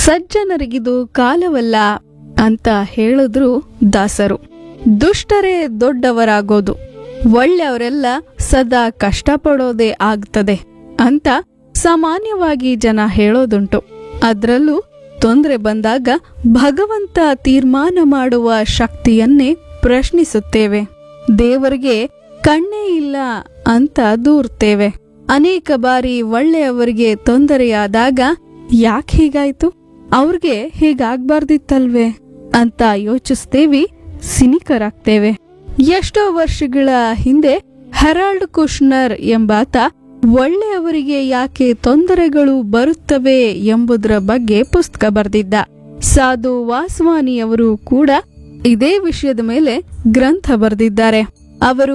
ಸಜ್ಜನರಿಗಿದು ಕಾಲವಲ್ಲ ಅಂತ ಹೇಳಿದ್ರು ದಾಸರು ದುಷ್ಟರೇ ದೊಡ್ಡವರಾಗೋದು ಒಳ್ಳೆಯವರೆಲ್ಲ ಸದಾ ಕಷ್ಟಪಡೋದೇ ಆಗ್ತದೆ ಅಂತ ಸಾಮಾನ್ಯವಾಗಿ ಜನ ಹೇಳೋದುಂಟು ಅದ್ರಲ್ಲೂ ತೊಂದರೆ ಬಂದಾಗ ಭಗವಂತ ತೀರ್ಮಾನ ಮಾಡುವ ಶಕ್ತಿಯನ್ನೇ ಪ್ರಶ್ನಿಸುತ್ತೇವೆ ದೇವರಿಗೆ ಕಣ್ಣೇ ಇಲ್ಲ ಅಂತ ದೂರ್ತೇವೆ ಅನೇಕ ಬಾರಿ ಒಳ್ಳೆಯವರಿಗೆ ತೊಂದರೆಯಾದಾಗ ಯಾಕೆ ಹೀಗಾಯ್ತು ಅವ್ರಿಗೆ ಹೀಗಾಗ್ಬಾರ್ದಿತ್ತಲ್ವೇ ಅಂತ ಯೋಚಿಸ್ತೇವಿ ಸಿನಿಕರಾಗ್ತೇವೆ ಎಷ್ಟೋ ವರ್ಷಗಳ ಹಿಂದೆ ಹೆರಾಲ್ಡ್ ಕುಶ್ನರ್ ಎಂಬಾತ ಒಳ್ಳೆಯವರಿಗೆ ಯಾಕೆ ತೊಂದರೆಗಳು ಬರುತ್ತವೆ ಎಂಬುದರ ಬಗ್ಗೆ ಪುಸ್ತಕ ಬರೆದಿದ್ದ ಸಾಧು ವಾಸ್ವಾನಿಯವರು ಕೂಡ ಇದೇ ವಿಷಯದ ಮೇಲೆ ಗ್ರಂಥ ಬರೆದಿದ್ದಾರೆ ಅವರು